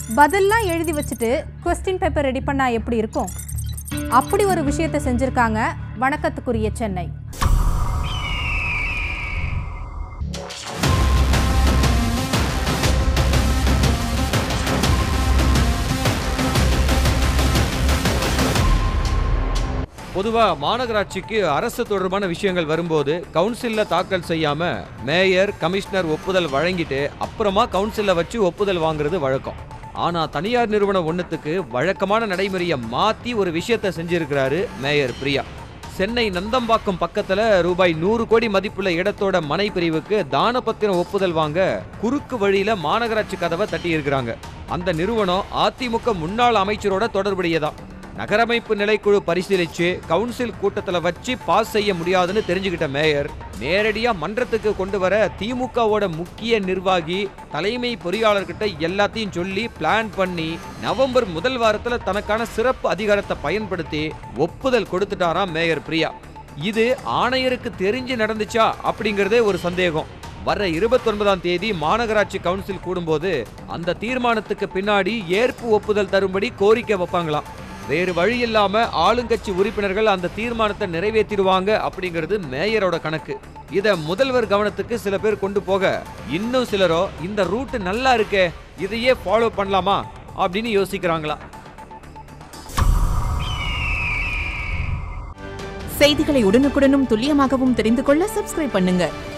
பதில்லாம் எழுதி வச்சுட்டு question paper ready பண்ணா எப்படி இருக்கும் அப்படி ஒரு விஷயத்தை செஞ்சிருக்காங்க வணக்கத்துக்குரிய சென்னை பொதுவா மாநகராட்சிக்கு அரசு தொடர்பான விஷயங்கள் வரும்போது கவுன்சில்ல தாக்கல் செய்யாம மேயர் கமிஷனர் ஒப்புதல் வழங்கிட்டு அப்புறமா கவுன்சில்ல வச்சு ஒப்புதல் வாங்குறது வழக்கம் ஆனா தனியார் நிறுவனம் ஒண்ணுத்துக்கு வழக்கமான நடைமுறையை மாத்தி ஒரு விஷயத்தை செஞ்சிருக்கிறாரு மேயர் பிரியா சென்னை நந்தம்பாக்கம் பக்கத்துல ரூபாய் நூறு கோடி மதிப்புள்ள இடத்தோட மனை பிரிவுக்கு தானபத்திரம் ஒப்புதல் வாங்க குறுக்கு வழியில மாநகராட்சி கதவை தட்டி இருக்கிறாங்க அந்த நிறுவனம் அதிமுக முன்னாள் அமைச்சரோட தொடர்புடையதான் நகரமைப்பு நிலைக்குழு பரிசீலிச்சு கவுன்சில் கூட்டத்துல வச்சு பாஸ் செய்ய முடியாதுன்னு தெரிஞ்சுக்கிட்ட மேயர் நேரடியா மன்றத்துக்கு கொண்டு வர திமுகவோட முக்கிய நிர்வாகி தலைமை பொறியாளர்கிட்ட எல்லாத்தையும் சொல்லி பிளான் பண்ணி நவம்பர் முதல் வாரத்துல தனக்கான சிறப்பு அதிகாரத்தை பயன்படுத்தி ஒப்புதல் கொடுத்துட்டாராம் மேயர் பிரியா இது ஆணையருக்கு தெரிஞ்சு நடந்துச்சா அப்படிங்கறதே ஒரு சந்தேகம் வர இருபத்தொன்பதாம் தேதி மாநகராட்சி கவுன்சில் கூடும்போது அந்த தீர்மானத்துக்கு பின்னாடி ஏற்பு ஒப்புதல் தரும்படி கோரிக்கை வைப்பாங்களாம் வேறு வழி இல்லாம ஆளுங்கட்சி உறுப்பினர்கள் அந்த தீர்மானத்தை நிறைவேற்றிடுவாங்க அப்படிங்கிறது மேயரோட கணக்கு இத முதல்வர் கவனத்துக்கு சில பேர் கொண்டு போக இன்னும் சிலரோ இந்த ரூட் நல்லா இருக்கே இதையே ஃபாலோ பண்ணலாமா அப்படின்னு யோசிக்கிறாங்களா செய்திகளை உடனுக்குடனும் துல்லியமாகவும் தெரிந்து கொள்ள சப்ஸ்கிரைப் பண்ணுங்க